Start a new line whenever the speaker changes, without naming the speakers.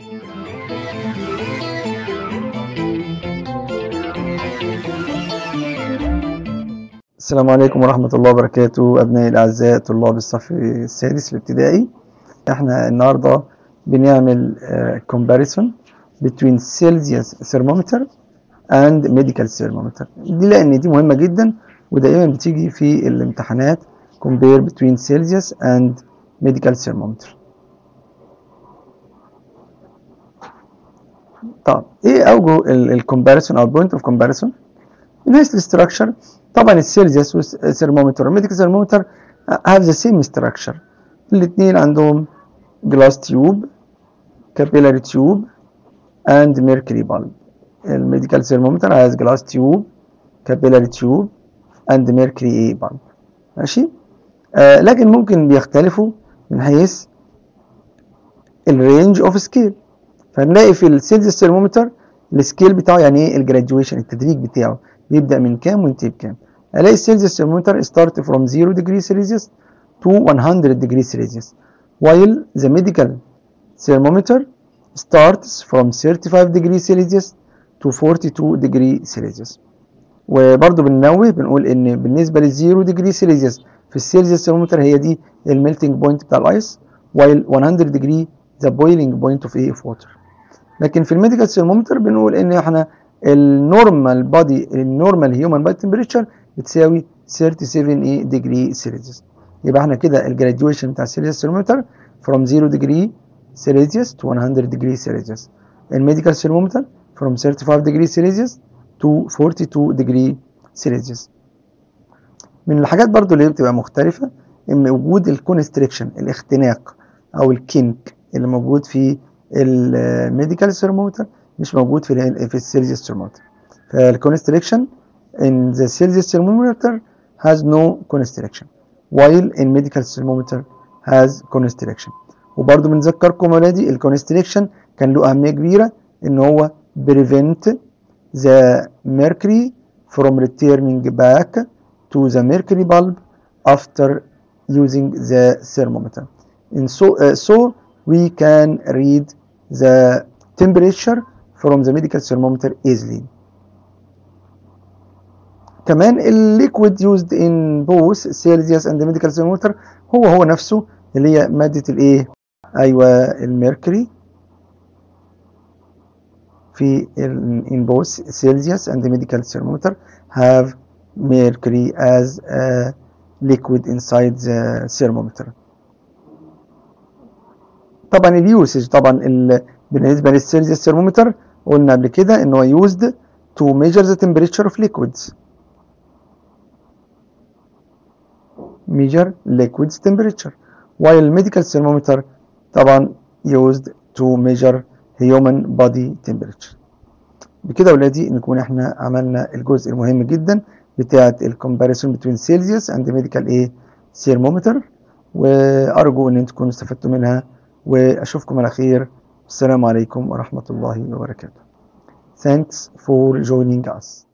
السلام عليكم ورحمة الله وبركاته أبنائي الأعزاء طلاب الصف السادس الابتدائي احنا النهاردة بنعمل uh, comparison between Celsius thermometer and medical thermometer دي لأن دي مهمة جدا ودائما بتيجي في الامتحانات compare between Celsius and medical thermometer طب ايه اوجه الكومباريسون او بوينت اوف كومباريسون من حيث الاستراكشر طبعا السيلزيوس والثرمومتر والميديكال ثرمومتر have the same structure الاثنين عندهم جلاس تيوب capillary tube and mercury bulb الميديكال ثرمومتر has glass tube capillary tube and mercury bulb ماشي آه لكن ممكن بيختلفوا من حيث الرينج اوف سكيل فنلاقي في السيلزيوس ثرمومتر السكيل بتاعه يعني ايه الجراديويشن التدريج بتاعه بيبدا من كام وينتهي بكام الاقي السيلزيوس ثرمومتر start from 0 degree Celsius to 100 degree Celsius while the medical thermometer starts from 35 degree Celsius to 42 degree Celsius وبرضه بننوه بنقول ان بالنسبه لل 0 degree Celsius في السيلزيوس ثرمومتر هي دي الميلتنج بوينت بتاع الايس while 100 degree the boiling point of ايه of water لكن في الميديكال ثرمومتر بنقول ان احنا النورمال بادي النورمال هيومن بادي تمبريتشر بتساوي 37 ايه ديجري سيلسيوس يبقى احنا كده الجراديويشن بتاع السيلسيوس ثرمومتر from 0 degree Celsius to 100 degree Celsius الميديكال ثرمومتر from 35 degree Celsius to 42 degree Celsius من الحاجات برضو اللي بتبقى مختلفة ان وجود الكونستريكشن الاختناق او الكينك اللي موجود في الميديكال ثرمومتر مش موجود في ال في السيلزيوس ثرمومتر فالكونستريكشن in the Celsius thermometer has no constriction while in medical thermometer has constriction وبرضه بنذكركم ولادي الكونستريكشن كان له أهمية كبيرة إن هو prevent the mercury from returning back to the mercury bulb after using the thermometer and so, uh, so we can read the temperature from the medical thermometer easily كمان الليكويد used in both Celsius and the medical thermometer هو هو نفسه اللي هي مادة الايه ايوه الميركوري في in both Celsius and the medical thermometer have mercury as a liquid inside the thermometer طبعا اليوسج طبعا ال بالنسبة للسيلزيوس ثرمومتر قلنا قبل كده ان هو used to measure the temperature of liquids measure liquids temperature while medical thermometer طبعا used to measure human body temperature بكده ولادي نكون احنا عملنا الجزء المهم جدا بتاعة الكومباريسون بين سيلزيوس اند ميديكال ايه ثيرمومتر وارجو ان انتم تكونوا استفدتوا منها واشوفكم على خير السلام عليكم ورحمة الله وبركاته Thanks for joining us